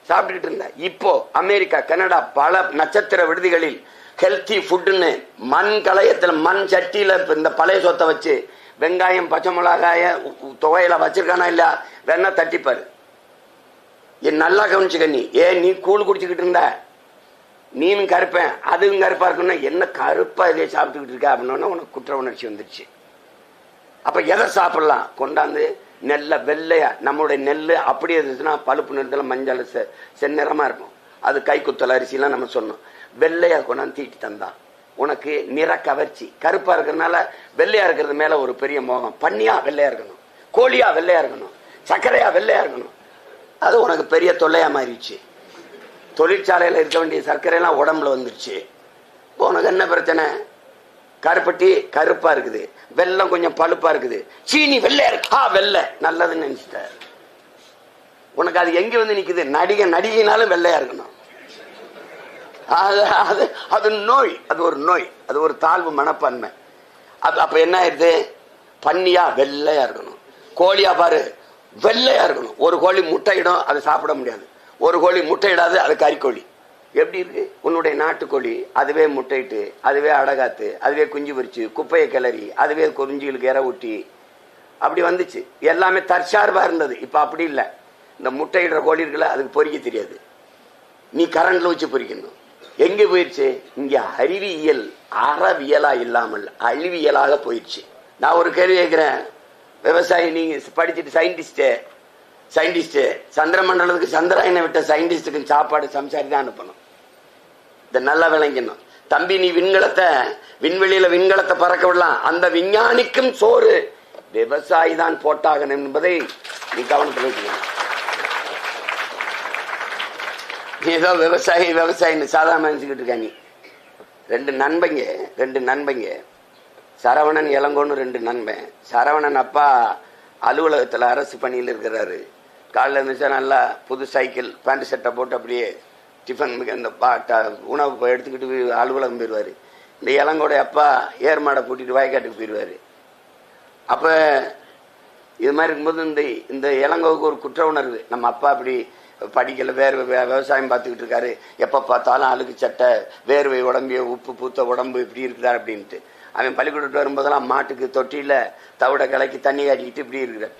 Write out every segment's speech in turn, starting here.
சாப்பிட்டுக்கிட்டு இருந்தேன் இப்போ அமெரிக்கா கனடா பல நட்சத்திர விடுதிகளில் ஹெல்த்தி ஃபுட்டுன்னு மண் கலையத்துல மண் சட்டியில இப்ப இந்த பழைய சொத்தை வச்சு வெங்காயம் பச்சை மிளகாய உ- உ- துவையில வச்சிருக்கானா இல்ல வேணா தட்டிப்பாரு என் நல்லா கவனிச்சுக்க நீ ஏன் நீ கூழ் குடிச்சுக்கிட்டு இருந்த நீனும் கருப்பேன் அதுவும் கருப்பா இருக்குன்னா என்ன கருப்பா இதே சாப்பிட்டுக்கிட்டு இருக்க அப்படின்னா உனக்கு குற்ற உணர்ச்சி வந்துருச்சு அப்ப எதை சாப்பிடலாம் கொண்டாந்து நெல்ல வெள்ளையா நம்மளுடைய நெல் அப்படியே இருந்துச்சுன்னா பழுப்பு நிறத்துல மஞ்சள் செ- செந்நிறமா இருக்கும் அது கை குத்தல் அரிசிலாம் நம்ம சொன்னோம் வெள்ளையா கொண்டாந்து தீட்டி தந்தான் உனக்கு நிற கவர்ச்சி கருப்பா இருக்கிறதுனால வெள்ளையா இருக்கிறது மேல ஒரு பெரிய மோகம் பன்னியா வெள்ளையா இருக்கணும் கோழியா வெள்ளையா இருக்கணும் சர்க்கரையா வெள்ளையா இருக்கணும் அது உனக்கு பெரிய தொல்லையா மாறிடுச்சு தொழிற்சாலையில இருக்க வேண்டிய சர்க்கரை எல்லாம் உடம்புல வந்துருச்சு இப்போ உனக்கு என்ன பிரச்சனை கருப்பட்டி கருப்பா இருக்குது வெள்ளம் கொஞ்சம் பழுப்பா இருக்குது சீனி வெள்ளையா இருக்கு ஆ வெள்ளை நல்லதுன்னு நினைச்சிட்ட உனக்கு அது எங்க வந்து நிக்குது நடிகை நடிகைனாலும் வெள்ளையா இருக்கணும் அது அது அது நோய் அது ஒரு நோய் அது ஒரு தாழ்வு மனப்பான்மை அது அப்ப என்ன ஆயிடுது பன்னியா வெள்ளையா இருக்கணும் கோழியா பாரு வெள்ளையா இருக்கணும் ஒரு கோழி முட்டையிடும் அதை சாப்பிட முடியாது ஒரு கோழி முட்டையிடாது அது கறிக்கோழி எப்படி இருக்கு உன்னுடைய நாட்டுக்கோழி அதுவே முட்டையிட்டு அதுவே அடகாத்து அதுவே குஞ்சு பொரிச்சு குப்பையை கிளறி அதுவே குறிஞ்சிகளுக்கு இற ஊட்டி அப்படி வந்துச்சு எல்லாமே தற்சார்பா இருந்தது இப்ப அப்படி இல்லை இந்த முட்டையிடுற கோழி இருக்குல்ல அதுக்கு பொறிக்க தெரியாது நீ கரண்ட்ல வச்சு பொறிக்கணும் எங்க போயிடுச்சு இங்க அறிவியல் அறவியலா இல்லாமல் அழிவியலாக போயிடுச்சு நான் ஒரு கேள்வி கேட்கிறேன் விவசாயி நீங்க படிச்சுட்டு சயின்டிஸ்ட் சயின்டிஸ்ட் சந்திரமண்டலத்துக்கு சந்திராயனை விட்ட சயின்டிஸ்டுக்கு சாப்பாடு சம்சாரி தான் அனுப்பணும் இதை நல்லா விளங்கணும் தம்பி நீ விண்கலத்தை விண்வெளியில விண்கலத்தை பறக்க விடலாம் அந்த விஞ்ஞானிக்கும் சோறு விவசாயி தான் போட்டாகணும் என்பதை நீ கவனத்தில் வச்சுக்கணும் நீ ஏதோ விவசாயி விவசாயின்னு சாதாரண நினைச்சுக்கிட்டு இருக்க நீ ரெண்டு நண்பங்க ரெண்டு நண்பங்க சரவணன் இளங்கோன்னு ரெண்டு நண்பன் சரவணன் அப்பா அலுவலகத்தில் அரசு பணியில் இருக்கிறாரு காலைல இருந்துச்சா நல்லா புது சைக்கிள் பேண்ட் சட்டை போட்டு அப்படியே டிஃபன் இந்த பா- ட- உணவு போய் எடுத்துக்கிட்டு போய் அலுவலகம் போயிடுவாரு இந்த இளங்கோட அப்பா ஏர்மாடை கூட்டிட்டு வயக்காட்டுக்கு போயிடுவாரு அப்ப இது மாதிரி இருக்கும்போது இந்த இந்த இளங்கோவுக்கு ஒரு குற்ற உணர்வு நம்ம அப்பா அப்படி படிக்கல வேர்வை வே- விவசாயம் பார்த்துக்கிட்டு இருக்காரு எப்ப பார்த்தாலும் அழுக்கு சட்டை வேர்வை உடம்பிய உப்பு பூத்த உடம்பு இப்படி இருக்குதா அப்படின்ட்டு அவன் பள்ளிக்கூடத்து வரும்போதெல்லாம் மாட்டுக்கு தொட்டியில தவிட கலக்கி தண்ணி காட்டிக்கிட்டு இப்படி இருக்கிறார்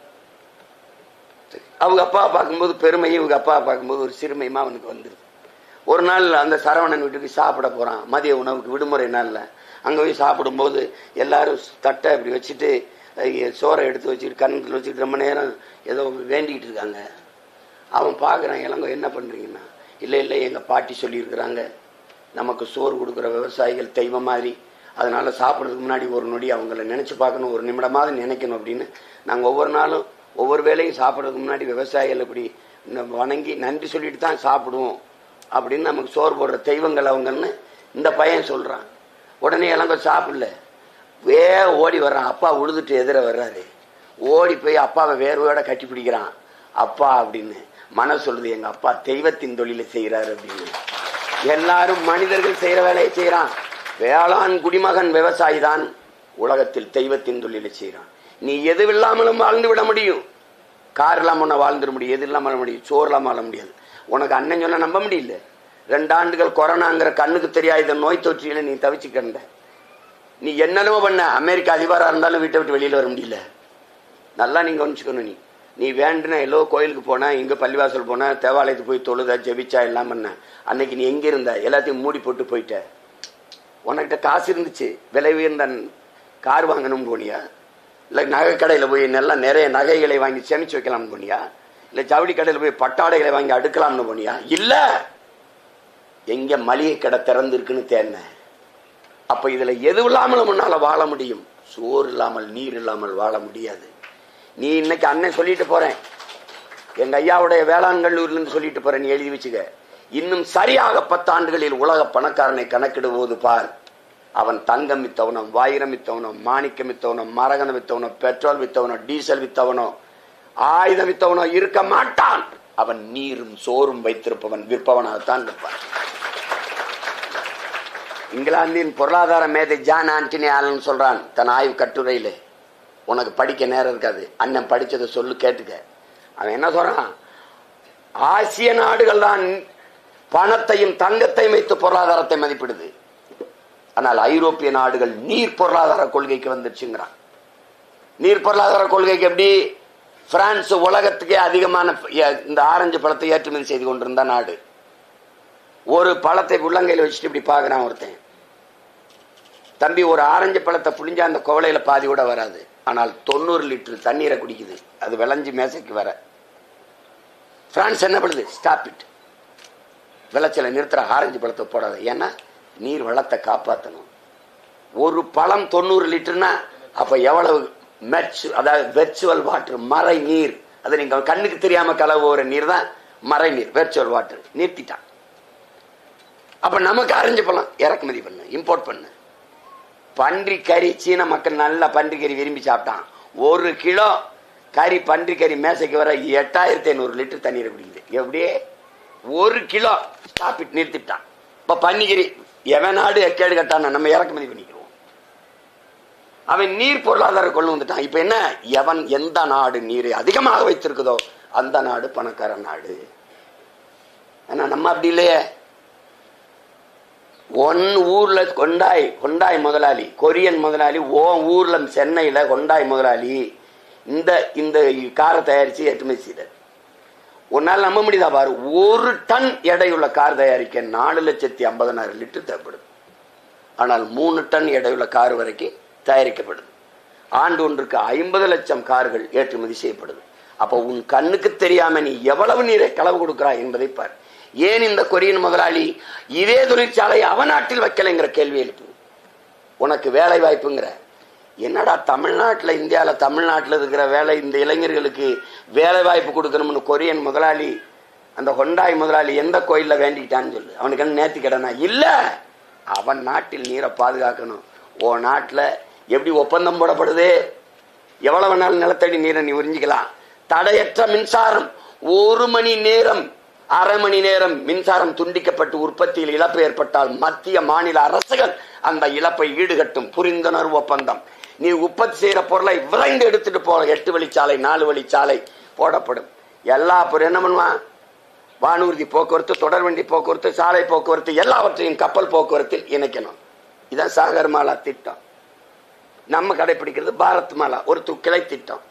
அவங்க அப்பா பார்க்கும்போது பெருமையும் இவங்க அப்பா பார்க்கும்போது ஒரு சிறுமையுமா அவனுக்கு வந்துருது ஒரு நாள் அந்த சரவணன் வீட்டுக்கு சாப்பிட போறான் மதிய உணவுக்கு விடுமுறை நாள்ல அங்க போய் சாப்பிடும்போது எல்லாரும் தட்டை இப்படி வச்சுட்டு அஹ், சோறை எடுத்து வச்சுட்டு கண்ணில் வச்சுட்டு ரொம்ப நேரம் ஏதோ வேண்டிக்கிட்டு இருக்காங்க அவன் பார்க்குறான் இளங்கோ என்ன பண்றீங்கன்னா இல்லை இல்லை எங்க பாட்டி சொல்லியிருக்கிறாங்க நமக்கு சோறு கொடுக்குற விவசாயிகள் தெய்வம் மாதிரி அதனால சாப்பிட்றதுக்கு முன்னாடி ஒரு நொடி அவங்கள நினைச்சு பார்க்கணும் ஒரு நிமிடமாவது நினைக்கணும் அப்படின்னு நாங்க ஒவ்வொரு நாளும் ஒவ்வொரு வேளையும் சாப்பிட்றதுக்கு முன்னாடி விவசாயிகள் இப்படி இந்த வணங்கி நன்றி சொல்லிட்டு தான் சாப்பிடுவோம் அப்படின்னு நமக்கு சோறு போடுற தெய்வங்கள் அவங்கன்னு இந்த பையன் சொல்றான் உடனே இளங்கோ சாப்பிடல வே ஓடி வர்றான் அப்பா உழுதுட்டு எதிர வர்றாரு ஓடி போய் அப்பாவை வேர்வையோட கட்டி பிடிக்கிறான் அப்பா அப்படின்னு மன சொல்லுது எங்க அப்பா தெய்வத்தின் தொழிலை செய்யறாரு அப்படின்னு எல்லாரும் மனிதர்கள் செய்யற வேலையை செய்யறான் வேளாண் குடிமகன் விவசாயி தான் உலகத்தில் தெய்வத்தின் தொழிலை செய்யறான் நீ எது இல்லாமலும் வாழ்ந்து விட முடியும் கார் இல்லாம உன்னை வாழ்ந்துட முடியும் எது இல்லாம வாழ முடியும் சோறு இல்லாம வாழ முடியாது உனக்கு அண்ணன் சொன்னா நம்ப முடியல ரெண்டு ஆண்டுகள் கொரோனாங்கிற கண்ணுக்கு தெரியாத நோய் தொற்றியில நீ தவிச்சு கிடந்த நீ என்னென்னமோ பண்ண அமெரிக்கா அதிபரா இருந்தாலும் வீட்டை விட்டு வெளியில வர முடியல நல்லா நீங்க கவனிச்சுக்கணும் நீ நீ வேண்டுன எல்லோ கோயிலுக்கு போன இங்க பள்ளிவாசல் போன தேவாலயத்துக்கு போய் தொழுத ஜெபிச்சா எல்லாம் பண்ண அன்னைக்கு நீ எங்க இருந்த எல்லாத்தையும் மூடி போட்டு போயிட்ட உனக்கிட்ட காசு இருந்துச்சு விலை உயர்ந்த கார் வாங்கணும்னு போனியா இல்ல நகை கடையில போய் நல்லா நிறைய நகைகளை வாங்கி சேமிச்சு வைக்கலாம்னு போனியா இல்ல ஜவுளி கடையில போய் பட்டாடைகளை வாங்கி அடுக்கலாம்னு போனியா இல்ல எங்க மளிகை கடை திறந்து இருக்குன்னு தேடின அப்ப இதுல எது இல்லாமல் உன்னால வாழ முடியும் சோறு இல்லாமல் நீர் இல்லாமல் வாழ முடியாது நீ இன்னைக்கு அண்ணன் சொல்லிட்டு போறேன் எங்க ஐயாவுடைய வேளாண் கல்லூரில இருந்து சொல்லிட்டு போறேன் நீ எழுதி வச்சுக்க இன்னும் சரியாக பத்தாண்டுகளில் உலக பணக்காரனை கணக்கிடுவது பார் அவன் தங்கம் வித்தவனோ வைரம் வித்தவனோ மாணிக்கம் வித்தவனோ மரகணம் வித்தவனோ பெட்ரோல் வித்தவனோ டீசல் வித்தவனோ ஆயுதம் வித்தவனோ இருக்க மாட்டான் அவன் நீரும் சோறும் வைத்திருப்பவன் விற்பவனாகத்தான் இருப்பான் இங்கிலாந்தின் பொருளாதார மேதை ஜான் ஆண்டனி ஆலன் சொல்றான் தன் ஆய்வு கட்டுரையில உனக்கு படிக்க நேரம் இருக்காது அண்ணன் படிச்சதை சொல்லு கேட்டுக்க அவன் என்ன சொல்றான் ஆசிய நாடுகள் தான் பணத்தையும் தங்கத்தையும் வைத்து பொருளாதாரத்தை மதிப்பிடுது ஆனால் ஐரோப்பிய நாடுகள் நீர் பொருளாதார கொள்கைக்கு வந்துருச்சுங்கிறான் நீர் பொருளாதார கொள்கைக்கு எப்படி பிரான்ஸ் உலகத்துக்கே அதிகமான எ- இந்த ஆரஞ்சு பழத்தை ஏற்றுமதி செய்து கொண்டிருந்த நாடு ஒரு பழத்தை உள்ளங்கையில் வச்சுட்டு இப்படி பார்க்கறான் ஒருத்தன் தம்பி ஒரு ஆரஞ்சு பழத்தை புளிஞ்சா அந்த குவளையில பாதி கூட வராது ஆனால் தொண்ணூறு லிட்டர் தண்ணீரை குடிக்குது அது விளைஞ்சு மேசைக்கு வர பிரான்ஸ் என்ன பண்ணுது ஸ்டாப் இட் விளைச்சலை நிறுத்துற ஆரஞ்சு பழத்தை போடாத ஏன்னா நீர் வளத்தை காப்பாற்றணும் ஒரு பழம் தொண்ணூறு லிட்டர்னா அப்ப எவ்வளவு மெர்ச் அதாவது வெர்ச்சுவல் வாட்டர் மறை நீர் அது நீங்க கண்ணுக்கு தெரியாம கலவு ஒரு நீர் தான் மறை நீர் வெர்ச்சுவல் வாட்டர் நிறுத்திட்டான் அப்ப நமக்கு ஆரஞ்சு பழம் இறக்குமதி பண்ணு இம்போர்ட் பண்ணு பன்றி கறி சீன மக்கள் நல்லா பன்றி கறி விரும்பி சாப்பிட்டான் ஒரு கிலோ கறி பன்றி கறி மேசைக்கு வர எட்டாயிரத்தி ஐநூறு லிட்டர் தண்ணீர் குடிக்குது எப்படியே ஒரு கிலோ ஸ்டாப் இட் நிறுத்திட்டான் இப்ப பன்னிக்கறி எவன் நாடு எக்கேடு கட்டான நம்ம இறக்குமதி பண்ணிக்கிறோம் அவன் நீர் பொருளாதார கொண்டு வந்துட்டான் இப்ப என்ன எவன் எந்த நாடு நீரை அதிகமாக வைத்திருக்குதோ அந்த நாடு பணக்கார நாடு ஆனா நம்ம அப்படி இல்லையே ஒன் ஊர்ல கொண்டாய் கொண்டாய் முதலாளி கொரியன் முதலாளி ஓ ஊர்ல சென்னையில கொண்டாய் முதலாளி இந்த இந்த காரை தயாரிச்சு ஏற்றுமதி செய்தார் உன்னால் நம்ப முடியுதா பாரு ஒரு டன் எடையுள்ள கார் தயாரிக்க நாலு லட்சத்தி ஐம்பதனாயிரம் லிட்டர் தேவைப்படுது ஆனால் மூணு டன் எடையுள்ள கார் வரைக்கும் தயாரிக்கப்படுது ஆண்டு ஒன்றுக்கு ஐம்பது லட்சம் கார்கள் ஏற்றுமதி செய்யப்படுது அப்போ உன் கண்ணுக்கு தெரியாம நீ எவ்வளவு நீரை களவு கொடுக்கிறாய் என்பதை பார் ஏன் இந்த கொரியன் முதலாளி இதே தொழிற்சாலை அவன் நாட்டில் வைக்கலைங்கிற கேள்வி எழுப்பு உனக்கு வேலை வாய்ப்புங்கிற என்னடா தமிழ்நாட்டில் இந்தியாவில் தமிழ்நாட்டில் இருக்கிற வேலை இந்த இளைஞர்களுக்கு வேலை வாய்ப்பு கொடுக்கணும்னு கொரியன் முதலாளி அந்த ஹொண்டாய் முதலாளி எந்த கோயில்ல வேண்டிக்கிட்டான்னு சொல்லு அவனுக்கு என்ன நேர்த்தி கடனா இல்ல அவன் நாட்டில் நீரை பாதுகாக்கணும் ஓ நாட்டில் எப்படி ஒப்பந்தம் போடப்படுது எவ்வளவு நாள் நிலத்தடி நீரை நீ உறிஞ்சிக்கலாம் தடையற்ற மின்சாரம் ஒரு மணி நேரம் அரை மணி நேரம் மின்சாரம் துண்டிக்கப்பட்டு உற்பத்தியில் இழப்பு ஏற்பட்டால் மத்திய மாநில அரசுகள் அந்த இழப்பை ஈடுகட்டும் புரிந்துணர்வு ஒப்பந்தம் நீ உற்பத்தி செய்யற பொருளை விரைந்து எடுத்துட்டு போற எட்டு வழிச்சாலை நாலு வழிச்சாலை போடப்படும் எல்லா பொருள் என்ன பண்ணுவான் வானூர்தி போக்குவரத்து தொடர்வண்டி போக்குவரத்து சாலை போக்குவரத்து எல்லாவற்றையும் கப்பல் போக்குவரத்தில் இணைக்கணும் இதான் சாகர் மாலா திட்டம் நம்ம கடைபிடிக்கிறது பாரத் மாலா ஒரு து- கிளை திட்டம்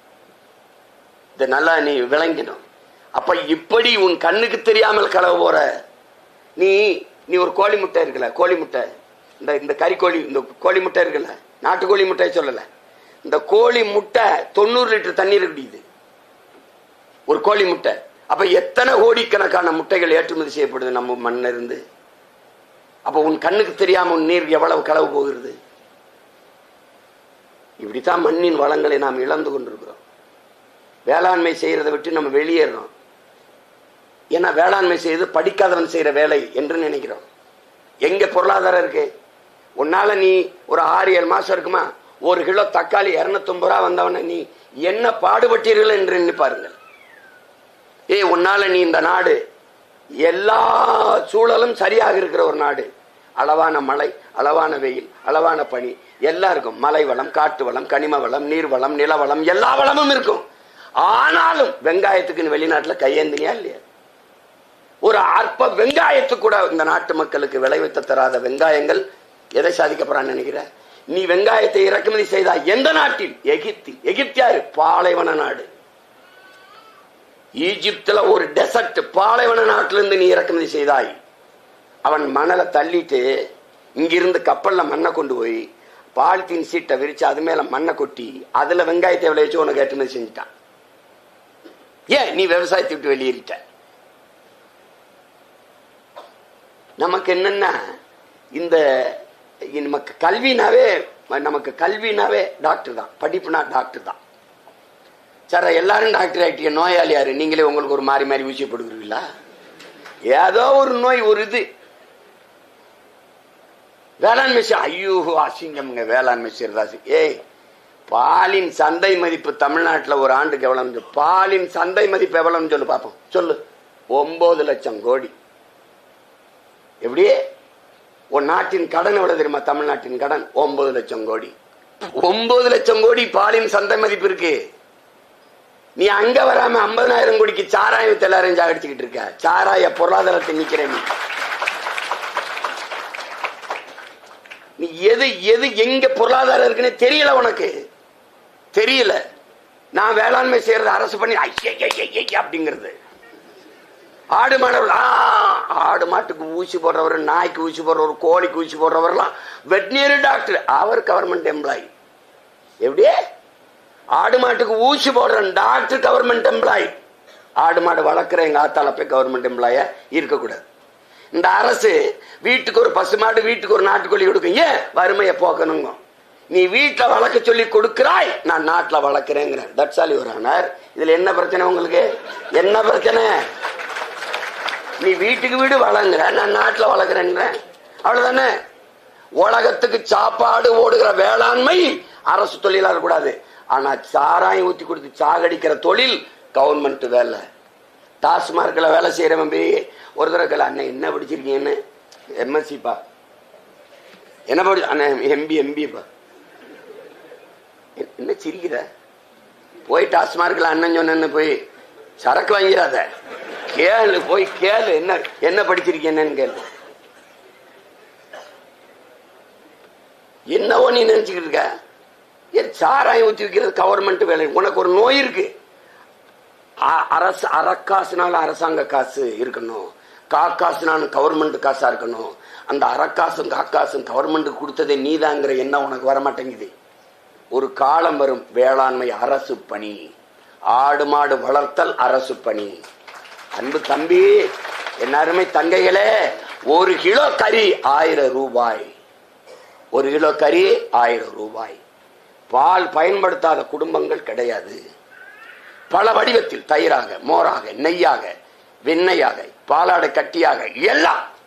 இதை நல்லா நீ விளங்கிடும் அப்ப இப்படி உன் கண்ணுக்கு தெரியாமல் களவு போற நீ நீ ஒரு கோழி முட்டை இருக்குல்ல கோழி முட்டை இந்த இந்த கறிக்கோழி இந்த கோழி முட்டை இருக்குல்ல நாட்டுக்கோழி முட்டையை சொல்லல இந்த கோழி முட்டை தொண்ணூறு லிட்டர் தண்ணீர் குடிக்குது ஒரு கோழி முட்டை அப்ப எத்தனை கோடிக்கணக்கான முட்டைகள் ஏற்றுமதி செய்யப்படுது நம்ம மண்ணில் இருந்து அப்ப உன் கண்ணுக்கு தெரியாம உன் நீர் எவ்வளவு களவு போகிறது இப்படித்தான் மண்ணின் வளங்களை நாம் இழந்து கொண்டிருக்கிறோம் வேளாண்மை செய்யறதை விட்டு நம்ம வெளியேறோம் ஏன்னா வேளாண்மை செய்து படிக்காதவன் செய்யற வேலை என்று நினைக்கிறோம் எங்க பொருளாதாரம் இருக்கு உன்னால நீ ஒரு ஆறு ஏழு மாசம் இருக்குமா ஒரு கிலோ தக்காளி இருநூத்தொன்பது ரூபா வந்தவன நீ என்ன பாடுபட்டீர்கள் என்று எண்ணி பாருங்கள் ஏய் உன்னால நீ இந்த நாடு எல்லா சூழலும் சரியாக இருக்கிற ஒரு நாடு அளவான மழை அளவான வெயில் அளவான பனி எல்லாம் இருக்கும் மலை வளம் காட்டு வளம் கனிம வளம் நீர் வளம் நில வளம் எல்லா வளமும் இருக்கும் ஆனாலும் வெங்காயத்துக்கு நீ வெளிநாட்டுல கையேந்தினியா இல்லையா ஒரு அற்ப வெங்காயத்துக்கு கூட இந்த நாட்டு மக்களுக்கு விளைவித்த தராத வெங்காயங்கள் எதை சாதிக்க போறான்னு நினைக்கிற நீ வெங்காயத்தை இறக்குமதி செய்தா எந்த நாட்டில் எகிப்தில் எகிப்தியாரு பாலைவன நாடு ஈஜிப்துல ஒரு டெசர்ட் பாலைவன நாட்டிலிருந்து நீ இறக்குமதி செய்தாய் அவன் மணலை தள்ளிட்டு இங்கிருந்து கப்பல்ல மண்ணை கொண்டு போய் பாலித்தீன் சீட்டை விரிச்சு அது மேல மண்ணை கொட்டி அதுல வெங்காயத்தை விளைவிச்சு உனக்கு ஏற்றுமதி செஞ்சுட்டான் ஏன் நீ விவசாயத்தை விட்டு வெளியேறிட்ட நமக்கு என்னன்னா இந்த நமக்கு கல்வினாவே நமக்கு கல்வினாவே டாக்டர் தான் படிப்புனா டாக்டர் தான் சார் எல்லாரும் டாக்டர் ஆகிட்டீங்க நோயாளி யாரு நீங்களே உங்களுக்கு ஒரு மாறி மாறி ஊசி போடுக்கிறீங்களா ஏதோ ஒரு நோய் ஒரு இது வேளாண்மை செய் ஐயோ அசிங்கம்ங்க வேளாண்மை செய்யறதா ஏய் பாலின் சந்தை மதிப்பு தமிழ்நாட்டில் ஒரு ஆண்டுக்கு எவ்வளவுன்னு சொல்லு. பாலின் சந்தை மதிப்பு எவ்வளவுன்னு சொல்லு பார்ப்போம் சொல்லு ஒன்பது லட்சம் கோடி எப்படி ஒரு நாட்டின் கடன் எவ்வளவு தெரியுமா தமிழ்நாட்டின் கடன் ஒன்பது லட்சம் கோடி ஒன்பது லட்சம் கோடி பாலின் சந்தை மதிப்பு இருக்கு நீ அங்க வராம ஐம்பதனாயிரம் கோடிக்கு சாராயம் எல்லாரும் சாகடிச்சுக்கிட்டு இருக்க சாராய பொருளாதாரத்தை நிக்கிற நீ நீ எது எது எங்க பொருளாதாரம் இருக்குன்னு தெரியல உனக்கு தெரியல நான் வேளாண்மை செய்யறது அரசு பண்ணி ஐய, ஐய, ஐய, ஐய அப்படிங்கிறது ஆடு மாடவர் ஆடு மாட்டுக்கு ஊசி போடுறவர் நாய்க்கு ஊசி போடுறவர் கோழிக்கு ஊசி போடுறவர்லாம் வெட்னரி டாக்டர் அவர் கவர்மெண்ட் எம்ப்ளாயி எப்படி ஆடு மாட்டுக்கு ஊசி போடுற டாக்டர் கவர்மெண்ட் எம்ப்ளாயி ஆடு மாடு வளர்க்குற எங்க ஆத்தால போய் கவர்மெண்ட் எம்ப்ளாயா இருக்கக்கூடாது இந்த அரசு வீட்டுக்கு ஒரு பசுமாடு வீட்டுக்கு ஒரு நாட்டுக்கோழி கொடுக்கும் ஏன் வறுமையை போக்கணுங்க நீ வீட்டுல வளர்க்க சொல்லி கொடுக்கிறாய் நான் நாட்டுல வளர்க்கிறேங்கிறேன் தட்ஸ் ஆல் யுவர் ஆனர் இதுல என்ன பிரச்சனை உங்களுக்கு என்ன பிரச்சனை நீ வீட்டுக்கு வீடு வளங்குற நான் நாட்டுல வளர்க்குறேங்கிறேன் அவ்வளவுதானே உலகத்துக்கு சாப்பாடு ஓடுகிற வேளாண்மை அரசு தொழிலா இருக்கக்கூடாது ஆனா சாராயம் ஊத்தி கொடுத்து சாகடிக்கிற தொழில் கவர்மெண்ட் வேலை டாஸ்மார்க்ல வேலை செய்யறவன் போய் ஒரு தடவை அண்ணன் என்ன படிச்சிருக்கீங்கன்னு எம்எஸ்சிப்பா என்ன படி அண்ணன் எம்பி எம்பிப்பா என்ன சிரிக்கிற போய் டாஸ்மார்க்ல அண்ணன் சொன்னு போய் சரக்கு வாங்கிறாத கேளு போய் கேளு என்ன என்ன படிச்சிருக்கேன்னு கேளு என்னவோ நீ நினைச்சுக்கிட்டு இருக்க ஏன் சாராயம் ஊத்தி வைக்கிறது கவர்மெண்ட் வேலை உனக்கு ஒரு நோய் இருக்கு அ- அரசு அறக்காசுனால அரசாங்க காசு இருக்கணும் காக்காசுனால கவர்மெண்ட் காசா இருக்கணும் அந்த அறக்காசும் காக்காசும் கவர்மெண்ட் கொடுத்ததே நீதாங்கிற எண்ணம் உனக்கு வர மாட்டேங்குது ஒரு காலம் வரும் வேளாண்மை அரசு பணி ஆடு மாடு வளர்த்தல் அரசு பணி அன்பு தம்பி என் அருமை தங்கைகளே ஒரு கிலோ கறி ஆயிரம் ரூபாய் ஒரு கிலோ கறி ஆயிரம் ரூபாய் பால் பயன்படுத்தாத குடும்பங்கள் கிடையாது பல வடிவத்தில் தயிராக மோராக நெய்யாக வெண்ணெயாக பாலாடை கட்டியாக எல்லாம்